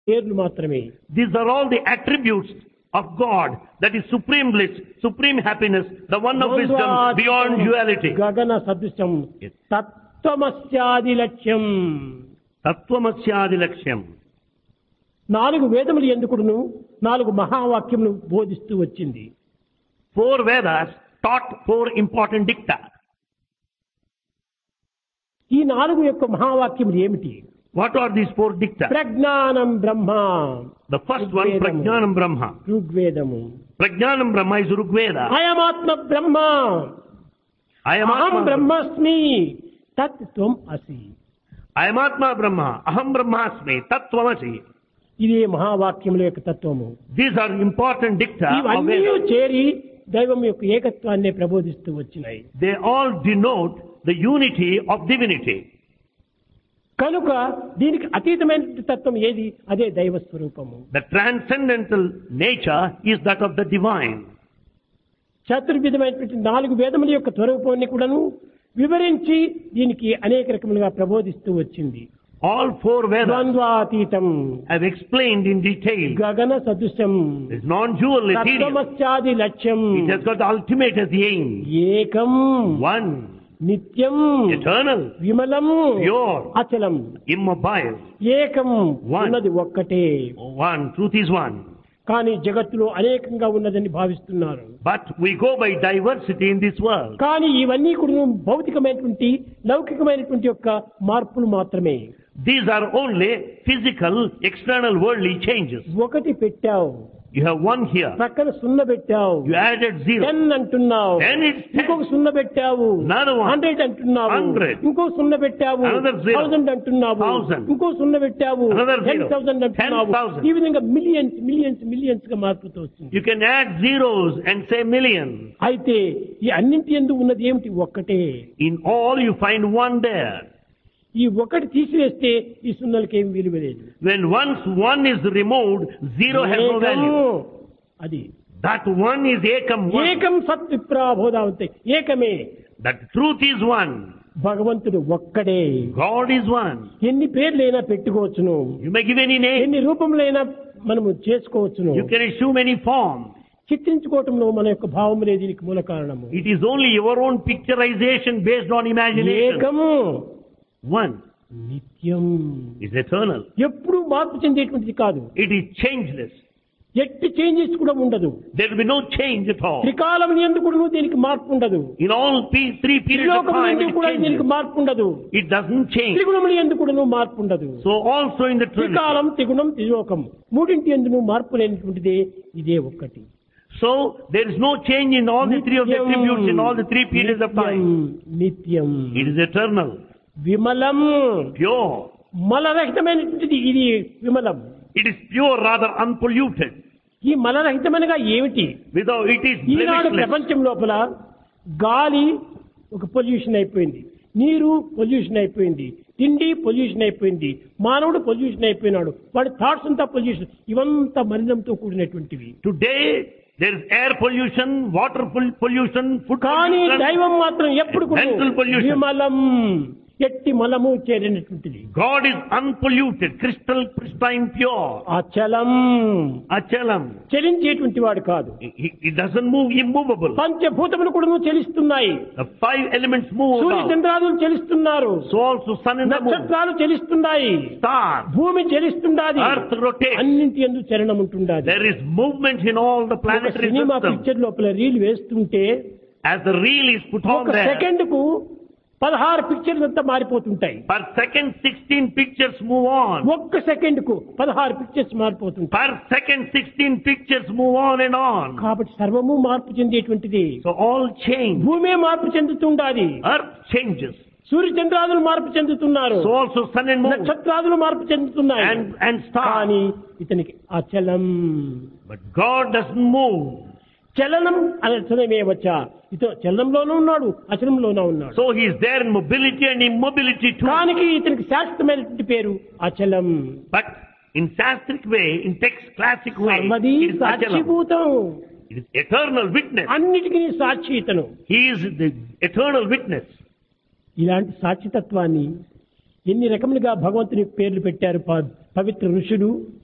పేర్లు మాత్రమే These are all the attributes of God, that is supreme bliss, supreme happiness, the one of wisdom beyond duality. గగన సదృశం Yes. తత్వమస్యాది లక్ష్యం Tattvamasya laksham. నాలుగు వేదములు ఎందుకును నాలుగు మహావాక్యములు బోధిస్తూ వచ్చింది Four Vedas taught four important dicta. ఈ నాలుగు యొక్క మహావాక్యములు ఏమిటి What are these four dicta? ప్రజ్ఞానం బ్రహ్మ The first one, Rigvedam. Prajnanam Brahma. ఋగ్వేదము Prajnanam Brahma is Rigveda. అయమాత్మ Brahma I am అహం Atma. బ్రహ్మస్మి తత్ త్వం అసి I am Atma Brahma. Aham Brahmasmi. Tattvamasi. ఇదే మహావాక్యముల యొక్క తత్వము These are important dicta of ఇవన్నీ Vedas. చేరి దైవం యొక్క ఏకత్వాన్ని ప్రబోధిస్తూ వచ్చినాయి They all denote the unity of divinity. కనుక దీనికి అతీతమైన తత్వం ఏది అదే దైవ స్వరూపము The transcendental nature is that of the divine. చతుర్విధమైనటువంటి నాలుగు వేదముల యొక్క స్వరూపాన్ని కూడాను వివరించి దీనికి అనేక రకములుగా ప్రబోధిస్తూ వచ్చింది All four Vedas ద్వంద్వాతీతం have explained in detail. గగన సదృశం It's non-dual, ethereal. తత్వమస్యాది లక్ష్యం It has got the ultimate as the aim. ఏకం One, నిత్యం eternal, విమలం pure, అచలం immobile. ఏకం One. ఉన్నది ఒక్కటే One, truth is one. కానీ జగత్తులో అనేకంగా ఉన్నదని భావిస్తున్నారు But we go by diversity in this world. కానీ ఇవన్నీ కూడా భౌతికమైనటువంటి లౌకికమైనటువంటి యొక్క మార్పులు మాత్రమే These are only physical, external, worldly changes. ఒకటి పెట్టావు You have one here. పక్కన సున్న పెట్టావు You added zero. టెన్ అంటున్నావు Then it's ten. ఇంకొక సున్న పెట్టావు Another one. హండ్రెడ్ అంటున్నావు Hundred. ఇంకో సున్న పెట్టావు Another zero. థౌసండ్ అంటున్నావు Thousand. ఇంకో సున్న పెట్టావు Another టెన్ zero. థౌసండ్ అంటున్నావు 10,000. ఈ విధంగా మిలియన్స్ మిలియన్స్ మిలియన్స్ గా మార్పుతూ వస్తుంది You can add zeros and say million. అయితే ఈ అన్నింటి ఎందు ఉన్నది ఏమిటి ఒక్కటే In all, you find one there. ఈ ఒకటి తీసివేస్తే ఈ సున్నలకి ఏం విలువ లేదు When once one is removed, zero has no value. ఏకము. అది That one is ekam one. ఏకం సత్ విప్రాబోధావంతే ఏకమే That truth is one. భగవంతుడు ఒక్కడే God is one. ఎన్ని పేర్లైనా పెట్టుకోవచ్చును You may give any name. ఎన్ని రూపములైనా మనము చేసుకోవచ్చును You can assume any form. చిత్రించుకోవటంలో మన యొక్క భావములే దీనికి మూల కారణము It is only your own picturization based on imagination. ఏకము One నిత్యం is eternal. ఎప్పుడు మార్పు చెందేటువంటిది కాదు It is changeless. ఎట్టి చేంజెస్ కూడా ఉండదు There will be no change at all. త్రికాలం ఎందుకు కూడా దీనికి మార్పు ఉండదు In all pe- three periods of త్రిలోకములు time, ఎందుకు it కూడా దీనికి changes. మార్పు ఉండదు It doesn't change. త్రిగుణములు ఎందుకు కూడా మార్పు ఉండదు So also in the Trinity. త్రికాలం త్రిగుణం త్రిలోకం మూడింటి ఎందును మార్పు లేనటువంటిదే ఇదే ఒక్కటి So there is no change in all the three of the attributes in all the three periods of time. నిత్యం It is eternal, విమలం pure. మలరహితమైనటువంటిది ఇది విమలం It is pure, rather unpolluted. ఈ మలరహితమైనగా ఏమిటి Without it is Eenadu blemishless. ప్రపంచం లోపల గాలి ఒక pollution అయిపోయింది నీరు పొల్యూషన్ అయిపోయింది తిండి పొల్యూషన్ అయిపోయింది మానవుడు పొల్యూషన్ అయిపోయినాడు వాడి థాట్స్ అంతా పొల్యూషన్ ఇవంతా మలినంతో కూడినటువంటివి Today there is air pollution, water pol- pollution, food కానీ pollution. దైవం మాత్రం ఎప్పుడు కూడా Mental pollution. విమలం ఎట్టి మలము చేరినటువంటిది God is unpolluted, crystal pristine pure. అచలం Achalam. చలించేటువంటి వాడు కాదు He, he doesn't move, immovable. పంచభూతములు కూడా చలిస్తున్నాయి The five elements move Surya about. చంద్రాదులు చలిస్తున్నారు So also sun and the moon, నక్షత్రాలు చలిస్తున్నాయి stars, భూమి చలిస్తుండాది earth rotates. అన్నింటి ఎందు చలనం ఉంటుండాది There is movement in all the ఒక planetary సినిమా system. పిక్చర్ లోపల రీల్ వేస్తుంటే As the reel is put on ఒక there, సెకండ్ కు పదహారు పిక్చర్స్ అంతా మారిపోతుంటాయి per second 16 pictures move on. ఒక్క సెకండ్ కు పదహారు పిక్చర్స్ మారిపోతుంటాయి Per second 16 pictures move on and on. కాబట్టి సర్వము మార్పు చెందేటువంటిది So all change. భూమే మార్పు చెందుతుండాది Earth changes. సూర్య చంద్రాదులు మార్పు చెందుతున్నారు So also sun and moon నక్షత్రాదులు మార్పు చెందుతున్నాయి and, and stars. కానీ ఇతనికి అచలం But God doesn't move. చలనం అచలమే వచ్చా ఇతను చలనంలోనూ ఉన్నాడు అచలంలోనూ ఉన్నాడు So he is there in mobility and immobility too. దానికి ఇతనికి శాశ్వతమైనటువంటి పేరు అచలం But in Sastric way, in text classic way, సర్వది it is Achalam. సాక్షిభూతం It is eternal witness. అన్నిటికీ సాక్షి ఇతను He is the eternal witness. ఇలాంటి సాక్షితత్వాన్ని ఎన్ని రకములుగా భగవంతుని పేర్లు పెట్టారు ప- పవిత్ర ఋషులు